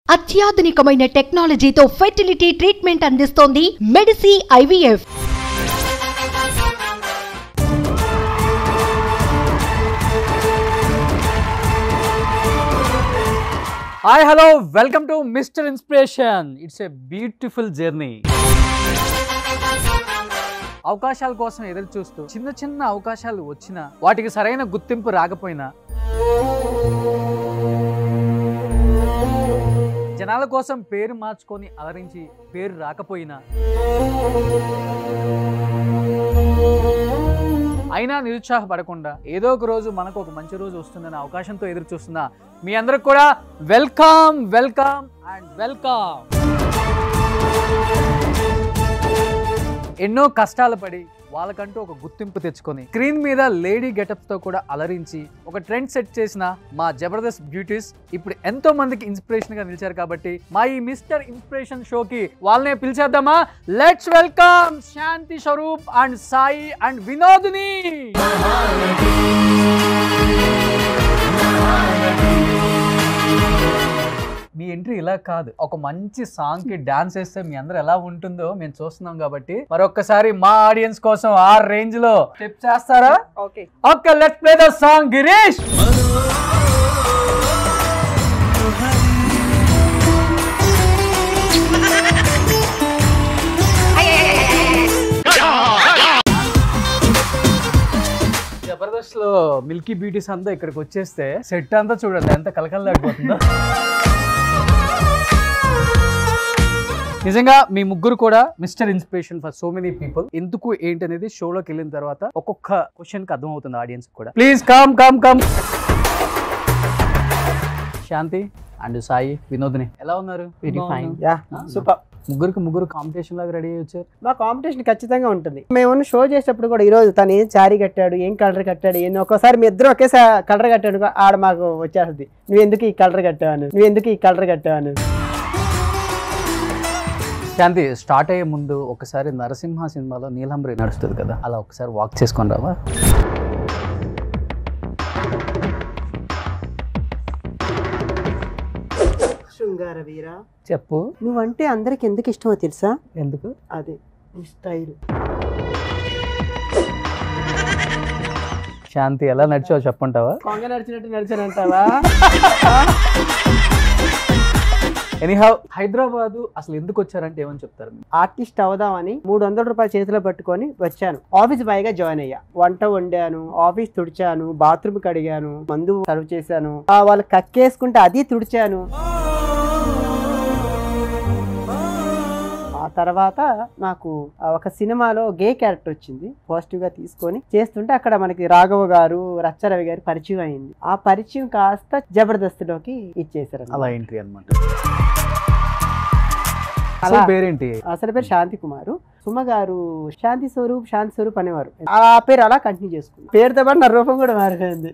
అత్యాధునికమైన టెక్నాలజీతో fertility treatment అందిస్తోంది మెడిసి IVF hi hello welcome to mister inspiration it's a beautiful journey అవకాశాల కోసం ఎదురు చూస్తూ చిన్న చిన్న అవకాశాలు వచ్చినా వాటికి సరైన గుర్తింపు రాకపోయినా జనాల కోసం పేరు మార్చుకొని అలరించి పేరు రాకపోయినా అయినా నిరుత్సాహపడకుండా ఏదో ఒక రోజు మనకు ఒక మంచి రోజు వస్తుందనే అవకాశంతో ఎదురు చూస్తున్నా మీ అందరికి కూడా వెల్కమ్ వెల్కమ్ అండ్ వెల్కమ్ ఎన్నో కష్టాలు పడి వాళ్ళకంటూ ఒక గుర్తింపు తెచ్చుకొని స్క్రీన్ మీద లేడీ గెటప్స్ తో కూడా అలరించి ఒక ట్రెండ్ సెట్ చేసిన మా జబర్దస్త్ బ్యూటీస్ ఇప్పుడు ఎంతో మందికి ఇన్స్పిరేషన్ గా నిలిచారు కాబట్టి మా ఈ మిస్టర్ ఇన్స్పిరేషన్ షోకి వాళ్ళనే పిలిచేద్దామా let's welcome Shanti Swaroop and Sai and Vinodini మీ ఎంట్రీ ఇలా కాదు ఒక మంచి సాంగ్ కి డాన్స్ వేస్తే మీ అందరు ఎలా ఉంటుందో మేము చూస్తున్నాం కాబట్టి మరొక్కసారి మా ఆడియన్స్ కోసం ఆ రేంజ్ లో స్టెప్ చేస్తారా okay okay let's play the song Girish Jabardasth లో మిల్కీ బ్యూటీస్ అంతా ఇక్కడికి వచ్చేస్తే సెట్ అంతా చూడండి ఎంత కలకల్లాడిపోతుందో నిజంగా మీ ముగ్గురు కూడా mister inspiration for so many people ఎందుకు ఏంటి అనేది షోలోకి వెళ్ళిన తర్వాత ఒక్కొక్క క్వశ్చన్ కి అర్థం అవుతుంది ఆడియన్స్ కూడా please come come come Shanti and Sai Vinodini ఎలా ఉన్నారు వెరీ ఫైన్ యా సూపర్ ముగ్గురికి ముగ్గురు కాంపిటీషన్ లాగా రెడీ అయ్యి వచ్చారు మా కాంపిటీషన్ ఖచ్చితంగా ఉంటుంది మేము షో చేసేటప్పుడు కూడా ఈ రోజు తను ఏం శారీ కట్టాడు ఏం కలర్ కట్టాడు ఏంది ఒక్కోసారి మీ ఇద్దరు ఒకేసారి కలర్ కట్టాడు అనుకో, ఆడ మాకు వచ్చేస్తుంది నువ్వు ఎందుకు ఈ కలర్ కట్టావని నువ్వు ఎందుకు ఈ కలర్ కట్టావని శాంతి స్టార్ట్ అయ్యే ముందు ఒకసారి నరసింహ సినిమాలో నీలంబరి నడుస్తుంది కదా అలా ఒకసారి వాక్ చేసుకొని రావా శృంగార వీరా చెప్పు నువ్వంటే అందరికి ఎందుకు ఇష్టమో తెలుసా ఎందుకు అదే నీ స్టైల్ శాంతి ఎలా నడిచావో చెప్పంటావా కొంగ నడిచినట్టు నడిచానంటావా ఎనీహౌ హైదరాబాద్ అసలు ఎందుకు వచ్చారంటే ఏమని చెప్తారు మీరు? ఆర్టిస్ట్ అవుదామని మూడు వందల రూపాయలు చేతిలో పట్టుకొని వచ్చాను ఆఫీస్ బాయ్ గా జాయిన్ అయ్యా వంట వండాను ఆఫీస్ తుడిచాను బాత్రూమ్ కడిగాను మందు సర్వ్ చేశాను ఆ, వాళ్ళు కక్కేసుకుంటే అది తుడిచాను ఆ తర్వాత నాకు ఆ ఒక సినిమాలో గే క్యారెక్టర్ వచ్చింది పాజిటివ్ గా తీసుకొని చేస్తుంటే అక్కడ మనకి రాఘవ గారు రచ్చరవి గారి పరిచయం అయింది ఆ పరిచయం కాస్త జబర్దస్త్లోకి ఇచ్చేసారు అలా ఎంట్రీ అనమాట అలా పేరేంటి అసలు పేరు శాంతి కుమారు సుమ గారు శాంతి స్వరూప్ శాంతి స్వరూప్ అనేవారు ఆ పేరు అలా కంటిన్యూ చేసుకున్నాను పేరుతో పాటు నా రూపం కూడా మారిపోయింది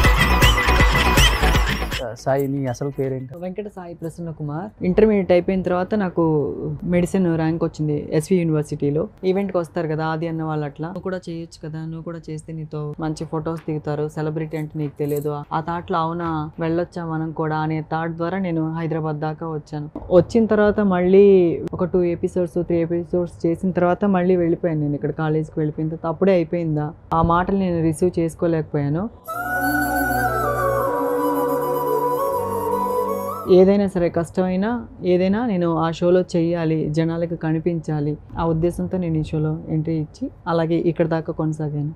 సాయి నీ అసలు పేరేంటి వెంకట సాయి ప్రసన్న కుమార్ ఇంటర్మీడియట్ అయిపోయిన తర్వాత నాకు మెడిసిన్ ర్యాంక్ వచ్చింది ఎస్వి యూనివర్సిటీలో ఈవెంట్కి వస్తారు కదా అది అన్న వాళ్ళు అట్లా నువ్వు కూడా చేయొచ్చు కదా నువ్వు కూడా చేస్తే నీతో మంచి ఫొటోస్ దిగుతారు సెలబ్రిటీ అంటే నీకు తెలియదు ఆ థాట్లో అవునా వెళ్ళొచ్చా మనం కూడా అనే థాట్ ద్వారా నేను హైదరాబాద్ దాకా వచ్చాను వచ్చిన తర్వాత మళ్ళీ ఒక టూ ఎపిసోడ్స్ త్రీ ఎపిసోడ్స్ చేసిన తర్వాత మళ్ళీ వెళ్ళిపోయాను నేను ఇక్కడ కాలేజ్కి వెళ్ళిపోయిన తర్వాత అప్పుడే అయిపోయిందా ఆ మాటలు నేను రిసీవ్ చేసుకోలేకపోయాను ఏదైనా సరే కష్టమైనా ఏదైనా నేను ఆ షోలో చెయ్యాలి జనాలకు కనిపించాలి ఆ ఉద్దేశంతో నేను ఈ షోలో ఎంట్రీ ఇచ్చి అలాగే ఇక్కడ దాకా కొనసాగాను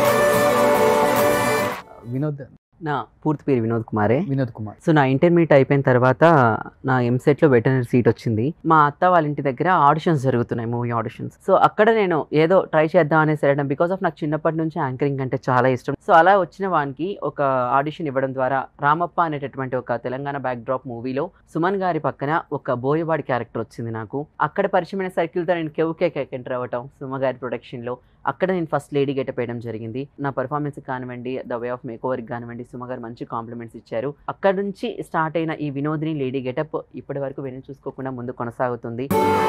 వినోద్ నా పూర్తి పేరు వినోద్ కుమారే వినోద్ కుమార్ సో నా ఇంటర్మీడియట్ అయిపోయిన తర్వాత నా ఎంసెట్లో వెటనరీ సీట్ వచ్చింది మా అత్త వాళ్ళ ఇంటి దగ్గర ఆడిషన్స్ జరుగుతున్నాయి మూవీ ఆడిషన్స్ సో అక్కడ నేను ఏదో ట్రై చేద్దాం అనేసి వెళ్ళడం బికాస్ ఆఫ్ నాకు చిన్నప్పటి నుంచి యాంకరింగ్ అంటే చాలా ఇష్టం సో అలా వచ్చిన వానికి ఒక ఆడిషన్ ఇవ్వడం ద్వారా రామప్ప అనేటటువంటి ఒక తెలంగాణ బ్యాక్ డ్రాప్ మూవీలో సుమన్ గారి పక్కన ఒక బోయవాడి క్యారెక్టర్ వచ్చింది నాకు అక్కడ పరిచయమైన సర్కిల్తో నేను కెవ్ కేక్ ఎంటర్ అవ్వటం సుమ గారి ప్రొడక్షన్లో అక్కడ నేను ఫస్ట్ లేడీ గెటప్ వేయడం జరిగింది నా పర్ఫార్మెన్స్ కానివ్వండి ద వే ఆఫ్ మేక్ ఓవర్కి కానివ్వండి సుమ గారు మంచి కాంప్లిమెంట్స్ ఇచ్చారు అక్కడ నుంచి స్టార్ట్ అయిన ఈ వినోదిని లేడీ గెటప్ ఇప్పటి వరకు వెను చూసుకోకుండా ముందు కొనసాగుతుంది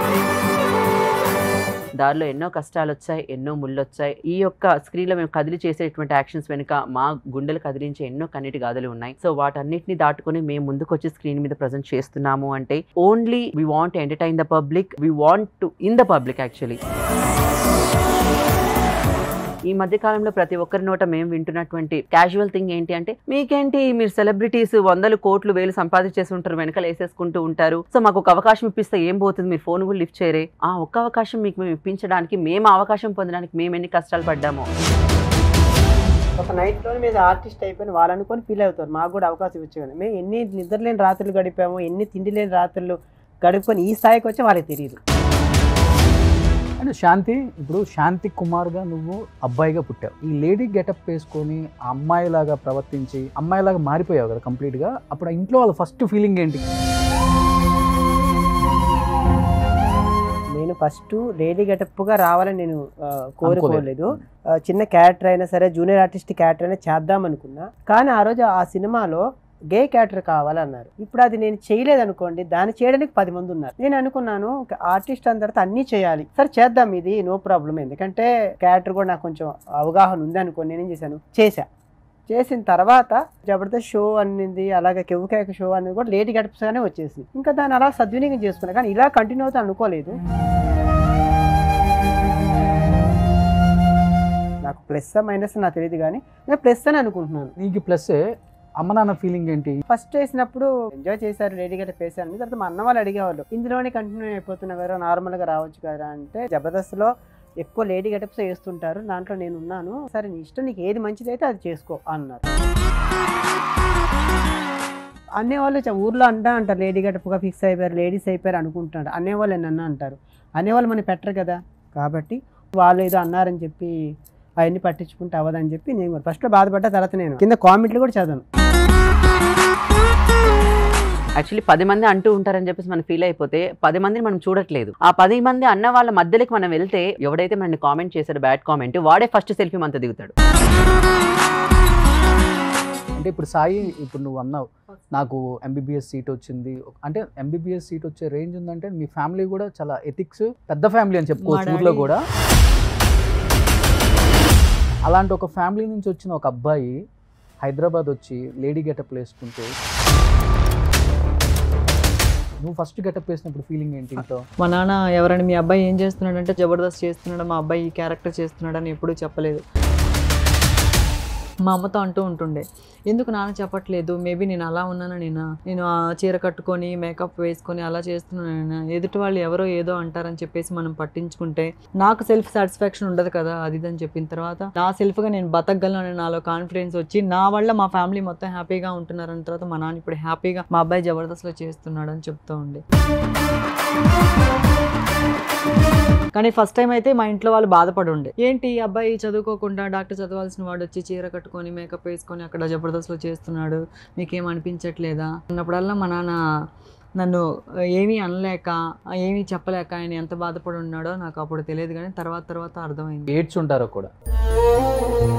దారిలో ఎన్నో కష్టాలు వచ్చాయి ఎన్నో ముళ్ళు వచ్చాయి ఈ యొక్క స్క్రీన్లో మేము కదిలి చేసేటువంటి యాక్షన్స్ వెనుక మా గుండెలు కదిలించే ఎన్నో కన్నీటి గాథలు ఉన్నాయి సో వాటన్నిటిని దాటుకొని మేము ముందుకు వచ్చి స్క్రీన్ మీద ప్రజెంట్ చేస్తున్నాము అంటే only we want entertain the public we want to in the public actually ఈ మధ్య కాలంలో ప్రతి ఒక్కరి నోట మేము వింటున్నటువంటి క్యాజువల్ థింగ్ ఏంటి అంటే మీకేంటి మీరు సెలబ్రిటీస్ వందలు కోట్లు వేలు సంపాదించేసి ఉంటారు వెనకాల వేసేసుకుంటూ ఉంటారు సో మాకు ఒక అవకాశం ఇప్పిస్తే ఏం పోతుంది మీరు ఫోన్ కూడా లిఫ్ట్ చేయరే ఆ ఒక్క అవకాశం మీకు మేము ఇప్పించడానికి మేము ఆ అవకాశం పొందడానికి మేము ఎన్ని కష్టాలు పడ్డామో ఒక నైట్లోనే మీద ఆర్టిస్ట్ అయిపోయిన వాళ్ళు అనుకొని ఫీల్ అవుతారు మాకు కూడా అవకాశం ఇచ్చేవాళ్ళు మేము ఎన్ని నిద్ర లేని రాత్రులు గడిపాము ఎన్ని తిండి లేని రాత్రులు గడుపుకొని ఈ స్థాయికి వచ్చి వాళ్ళకి తెలియదు అండ్ శాంతి ఇప్పుడు శాంతి కుమార్గా నువ్వు అబ్బాయిగా పుట్టావు ఈ లేడీ గెటప్ వేసుకొని ఆ అమ్మాయిలాగా ప్రవర్తించి అమ్మాయిలాగా మారిపోయావు కదా కంప్లీట్గా అప్పుడు ఆ ఇంట్లో వాళ్ళ ఫస్ట్ ఫీలింగ్ ఏంటి నేను ఫస్ట్ లేడీ గెటప్గా రావాలని నేను ఆ, కోరుకోలేదు ఆ, చిన్న క్యారెక్టర్ అయినా సరే జూనియర్ ఆర్టిస్ట్ క్యారెక్టర్ అయినా చేద్దాం అనుకున్నా కానీ ఆ రోజు ఆ సినిమాలో గే క్యారెక్టర్ కావాలన్నారు ఇప్పుడు అది నేను చేయలేదు అనుకోండి దాన్ని చేయడానికి పది మంది ఉన్నారు నేను అనుకున్నాను ఆర్టిస్ట్ అన్న తర్వాత అన్నీ చేయాలి సరే చేద్దాం ఇది నో ప్రాబ్లం ఎందుకంటే క్యారెక్టర్ కూడా నాకు కొంచెం అవగాహన ఉంది అనుకోండి నేనేం చేశాను చేశా చేసిన తర్వాత జబర్దస్త్ షో అనింది అలాగే కెవ్వు కేక షో అనేది కూడా లేడీ గడిపగానే వచ్చేసింది ఇంకా దాన్ని అలా సద్వినియోగం చేసుకున్నా కానీ ఇలా కంటిన్యూ అవుతా అనుకోలేదు నాకు ప్లస్ మైనస్ నాకు తెలియదు కానీ నేను ప్లస్ అని అనుకుంటున్నాను నీకు ప్లస్ అమ్మ నాన్న ఫీలింగ్ ఏంటి ఫస్ట్ వేసినప్పుడు ఎంజాయ్ చేశారు లేడీ గట్ట వేసాను తర్వాత మా అన్న వాళ్ళు అడిగేవాళ్ళు ఇందులోనే కంటిన్యూ అయిపోతున్నావు కదా నార్మల్గా రావచ్చు కదా అంటే జబర్దస్త్లో ఎక్కువ లేడీ గెటప్స్ వేస్తుంటారు దాంట్లో నేను ఉన్నాను సరే నీ ఇష్టం నీకు ఏది మంచిది అయితే అది చేసుకో అన్నారు అనేవాళ్ళు చ- ఊర్లో అంటా అంటారు లేడీ గెటప్గా ఫిక్స్ అయిపోయారు లేడీస్ అయిపోయారు అనుకుంటున్నారు అనేవాళ్ళు నన్ను అంటారు అనేవాళ్ళు మనం పెట్టరు కదా కాబట్టి వాళ్ళు ఏదో అన్నారని చెప్పి అవన్నీ పట్టించుకుంటే అవ్వదని చెప్పి నేను కూడా ఫస్ట్లో బాధపడ్డ తర్వాత నేను కింద కామెంట్లు కూడా చదవను యాక్చువల్లీ పది మంది అంటూ ఉంటారని చెప్పేసి మనం ఫీల్ అయిపోతే పది మందిని మనం చూడట్లేదు ఆ పది మంది అన్న వాళ్ళ మధ్యలోకి మనం వెళ్తే ఎవడైతే మనని కామెంట్ చేశాడో బ్యాడ్ కామెంట్ వాడే ఫస్ట్ సెల్ఫీ మనతో దిగుతాడు అంటే ఇప్పుడు సాయి ఇప్పుడు నువ్వు అన్నావు నాకు ఎంబీబీఎస్ సీట్ వచ్చింది అంటే ఎంబీబీఎస్ సీట్ వచ్చే రేంజ్ ఉందంటే మీ ఫ్యామిలీ కూడా చాలా ఎథిక్స్ పెద్ద ఫ్యామిలీ అని చెప్పుకోవచ్చు మా ఊర్లో డాడీ- కూడా అలాంటి ఒక ఫ్యామిలీ నుంచి వచ్చిన ఒక అబ్బాయి హైదరాబాద్ వచ్చి లేడీ గెటప్ వేసుకుంటూ నువ్వు ఫస్ట్ గెటప్ వేసినప్పుడు ఫీలింగ్ ఏంటి ఇంట్లో మా నాన్న ఎవరైనా మీ అబ్బాయి ఏం చేస్తున్నాడంటే జబర్దస్త్ చేస్తున్నాడు మా అబ్బాయి ఈ క్యారెక్టర్ చేస్తున్నాడని ఎప్పుడూ చెప్పలేదు మా అమ్మతో అంటూ ఉంటుండే ఎందుకు నాన్న చెప్పట్లేదు మేబీ నేను అలా ఉన్నాను నేను నేను ఆ చీర కట్టుకొని మేకప్ వేసుకొని అలా చేస్తున్నాను ఎదుటి వాళ్ళు ఎవరో ఏదో అంటారని చెప్పేసి మనం పట్టించుకుంటే నాకు సెల్ఫ్ సాటిస్ఫాక్షన్ ఉండదు కదా అది ఇది అని చెప్పిన తర్వాత నా సెల్ఫ్గా నేను బతకగలను నాలో కాన్ఫిడెన్స్ వచ్చి నా వల్ల మా ఫ్యామిలీ మొత్తం హ్యాపీగా ఉంటున్నారన్న తర్వాత మా నాన్న ఇప్పుడు హ్యాపీగా మా అబ్బాయి జబర్దస్త్లో చేస్తున్నాడు అని చెప్తూ ఉండే కానీ ఫస్ట్ టైం అయితే మా ఇంట్లో వాళ్ళు బాధపడి ఉండే ఏంటి ఈ అబ్బాయి చదువుకోకుండా డాక్టర్ చదవాల్సిన వాడు వచ్చి చీర కట్టుకొని మేకప్ వేసుకొని అక్కడ జబర్దస్త్లో చేస్తున్నాడు మీకేం అనిపించట్లేదా అన్నప్పుడల్లా మా నాన్న నన్ను ఏమీ అనలేక ఏమీ చెప్పలేక ఆయన ఎంత బాధపడి ఉన్నాడో నాకు అప్పుడు తెలియదు కానీ తర్వాత తర్వాత అర్థమైంది ఏడ్చుంటారో కూడా